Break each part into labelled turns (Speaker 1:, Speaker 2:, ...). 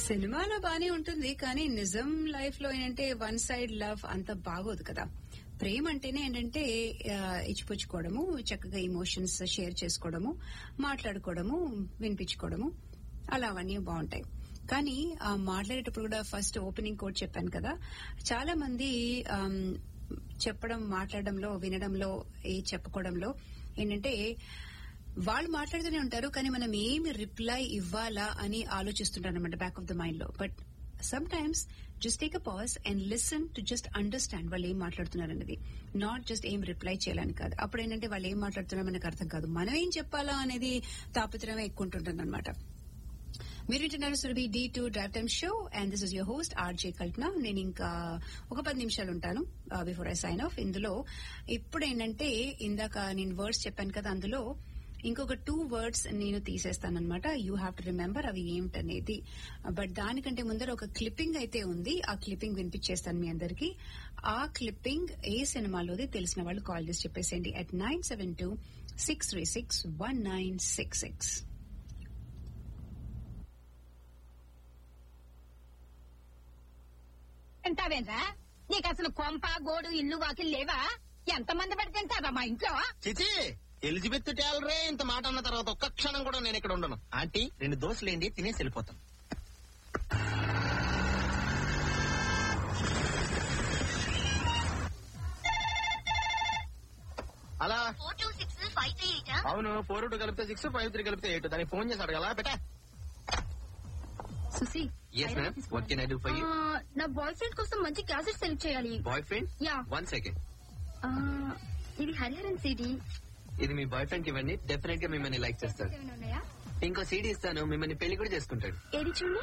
Speaker 1: సినిమాలో బానే ఉంటుంది కానీ నిజం లైఫ్ లో ఏంటంటే వన్ సైడ్ లవ్ అంత బాగోదు కదా ప్రేమ అంటేనే ఏంటంటే ఆ, ఇచ్చిపుచ్చుకోవడము చక్కగా ఇమోషన్స్ షేర్ చేసుకోవడము మాట్లాడుకోవడము వినిపించుకోవడము అలా అవన్నీ బాగుంటాయి కానీ ఆ మాట్లాడేటప్పుడు కూడా ఫస్ట్ ఓపెనింగ్ కోడ్ చెప్పాను కదా చాలా మంది ఆమ్, చెప్పడం మాట్లాడడంలో వినడంలో ఏ చెప్పుకోవడంలో ఏంటంటే వాళ్ళు మాట్లాడుతూనే ఉంటారు కానీ మనం ఏమి రిప్లై ఇవ్వాలా అని ఆలోచిస్తుంటారు అనమాట బ్యాక్ ఆఫ్ ద మైండ్ లో but sometimes just take a pause and listen to just understand వాళ్ళు ఏం మాట్లాడుతున్నారు అనేది నాట్ జస్ట్ ఏం రిప్లై చేయాలని కాదు అప్పుడు ఏంటంటే వాళ్ళు ఏం మాట్లాడుతున్నారో మనకు అర్థం కాదు మనం ఏం చెప్పాలా అనేది తాపత్రమే ఎక్కువ ఉంటుంది అనమాట మీరు వింటున్నారు Surabhi D two drive time show and this is your host RJ Kalpana నేను ఇంకా ఒక పది నిమిషాలు ఉంటాను బిఫోర్ ఐ సైన్ ఆఫ్ ఇందులో ఇప్పుడు ఏంటంటే ఇందాక నేను వర్డ్స్ చెప్పాను కదా అందులో ఇంకొక టూ వర్డ్స్ నేను తీసేస్తాను అనమాట యూ హ్యావ్ టు రిమెంబర్ అవి ఏమిటనేది బట్ దానికంటే ముందర ఒక క్లిప్పింగ్ అయితే ఉంది ఆ క్లిప్పింగ్ వినిపించేస్తాను మీ అందరికి ఆ క్లిప్పింగ్ ఏ సినిమాలోది తెలిసిన వాళ్ళు కాల్ చేసి చెప్పేసేయండి at nine seven two six three six one nine six six
Speaker 2: తింటావేంద్రా నీకు అసలు కొంప గోడు ఇల్లు వాకిలు లేవా ఎంతమంది పడి తింటారా మా ఇంట్లో
Speaker 3: చిచి ఎలిజబెత్ టేలరే ఇంత మాట అన్న తర్వాత ఒక్క క్షణం కూడా నేను ఇక్కడ ఉండను ఆంటీ రెండు దోశలేండి తినేసి వెళ్ళిపోతాను అలా
Speaker 2: four two six five three eight
Speaker 3: అవును ఫోర్ టూ కలిపితే సిక్స్ ఫైవ్ త్రీ కలిపితే ఎయిట్ దానికి ఫోన్ చేసి అడగలా బెటా
Speaker 2: సుసి
Speaker 3: yes ma'am what can I do for you
Speaker 2: నా బాయ్ ఫ్రెండ్ కోసం మంచి క్యాసెట్ సెలెక్ట్ చేయాలి
Speaker 3: boy friend
Speaker 2: ya
Speaker 3: one second
Speaker 2: ఇది హరిహరన్ సిటీ
Speaker 3: ఇది మీ బాయ్ ఫ్రెండ్ కి ఇవ్వండి డెఫినెట్ గా మిమ్మల్ని లైక్ చేస్తాడు
Speaker 2: ఉన్నాయా
Speaker 3: ఇంకో సీడీ ఇస్తాను మిమ్మల్ని పెళ్లి కూడా చేసుకుంటాడు
Speaker 2: ఏది చూడు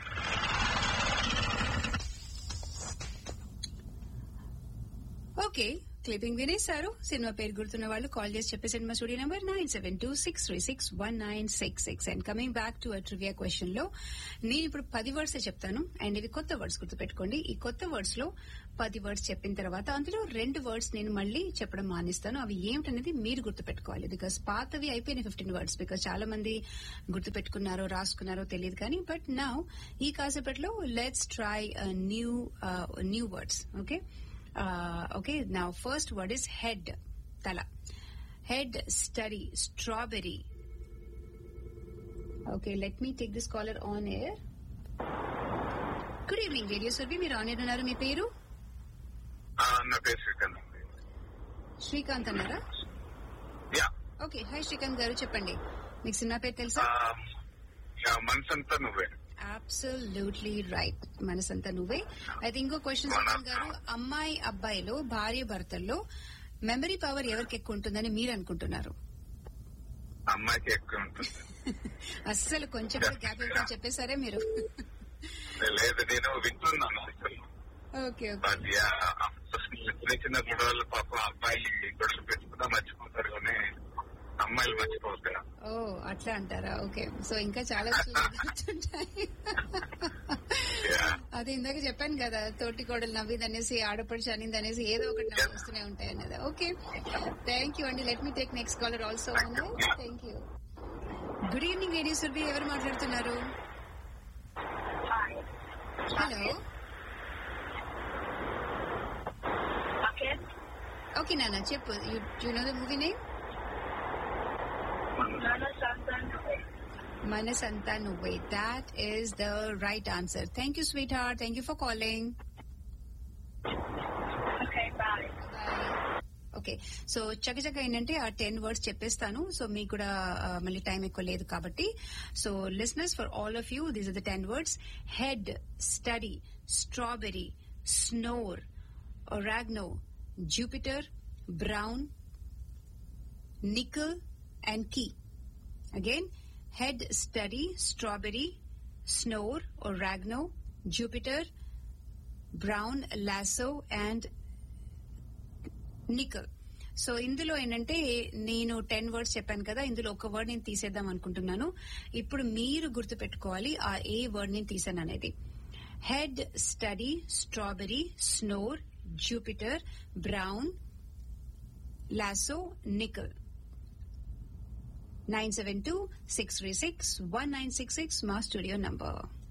Speaker 1: ఓకే క్లిప్పింగ్ వినేశారు సినిమా పేరు గుర్తున్న వాళ్ళు కాల్ చేసి చెప్పేసండి మా studio number nine seven two six three six one nine six six and coming back to trivia question లో నేను ఇప్పుడు పది వర్డ్స్ చెప్తాను అండ్ ఇవి కొత్త వర్డ్స్ గుర్తుపెట్టుకోండి ఈ కొత్త వర్డ్స్ లో పది వర్డ్స్ చెప్పిన తర్వాత అందులో రెండు వర్డ్స్ నేను మళ్ళీ చెప్పడం మానేస్తాను అవి ఏమిటనేది మీరు గుర్తుపెట్టుకోవాలి బికాస్ పాతవి అయిపోయినాయి ఫిఫ్టీన్ వర్డ్స్ బికాస్ చాలా మంది గుర్తుపెట్టుకున్నారో రాసుకున్నారో తెలియదు కానీ బట్ నా ఈ కాసేపట్లో let's try new new words okay uh, okay now first word is head tala head study strawberry okay let me take this caller on air good evening radio survey మీరు on air ఉన్నారు మీ పేరు
Speaker 4: ఆ, నా పేరు శ్రీకాంత్ అండి.
Speaker 1: శ్రీకాంత్ అన్నారా
Speaker 4: yeah
Speaker 1: okay hi Srikanth గారు చెప్పండి మీకు సినిమా పేరు తెలుసా
Speaker 4: ఆ, యా, మనసంతా నువ్వే
Speaker 1: అబ్సల్యూట్లీ రైట్ మనసంతా నువ్వే అయితే ఇంకో క్వశ్చన్ శ్రీకాంత్ గారు అమ్మాయి అబ్బాయిలో భార్య భర్తల్లో మెమరీ పవర్ ఎవరికి ఎక్కువ ఉంటుందని మీరు అనుకుంటున్నారు
Speaker 4: అమ్మాయికి ఎక్కువ ఉంటుంది
Speaker 1: అస్సలు కొంచెం కూడా గ్యాప్ ఇవ్వకుండా చెప్పేశారే మీరు
Speaker 4: లేదు నేను వింటున్నాను అసలు
Speaker 1: ఓకే ఓకే
Speaker 4: బట్ యా, చిన్న చిన్న గొడవలు పాపం అబ్బాయి గొడవలు పెట్టుకున్నా మర్చిపోతారు కానీ అమ్మాయిలు మర్చిపోతారు
Speaker 1: ఓ అట్లా అంటారా ఓకే సో ఇంకా చాలా విషయాలు గుర్తుంటాయి
Speaker 4: యా.
Speaker 1: అదే ఇందాక చెప్పాను కదా తోటి కోడలు నవ్వింది అనేసి ఆడపడిచి అనింది అనేసి ఏదో ఒకటి నవ్వు వస్తూనే ఉంటాయి అన్నది ఓకే థ్యాంక్ యూ అండి let me take next caller also ఉంది thank you good evening radio Surabhi ఎవరు మాట్లాడుతున్నారు హలో ఓకే నాన్న చెప్పు you know the movie name Manasantha Nuvve that is the right answer thank you sweet heart thank you for calling okay so చకచక ఏంటంటే ఆ ten words చెప్పేస్తాను so మీకు కూడా ఆ, మళ్ళీ టైం ఎక్కువ లేదు కాబట్టి so listeners for all of you these are the ten words head study strawberry snore oregano Jupiter brown nickel and key Again, head, study, strawberry, snore, oregano, Jupiter, brown, lasso, and nickel. So ఇందులో ఏంటంటే నేను ten words చెప్పాను కదా ఇందులో ఒక word నేను తీసేద్దాం అనుకుంటున్నాను ఇప్పుడు మీరు గుర్తు పెట్టుకోవాలి ఆ ఏ వర్డ్ నేను తీసాను అనేది head study strawberry snore Jupiter brown lasso nickel nine seven two six three six one nine six six మా స్టూడియో నంబర్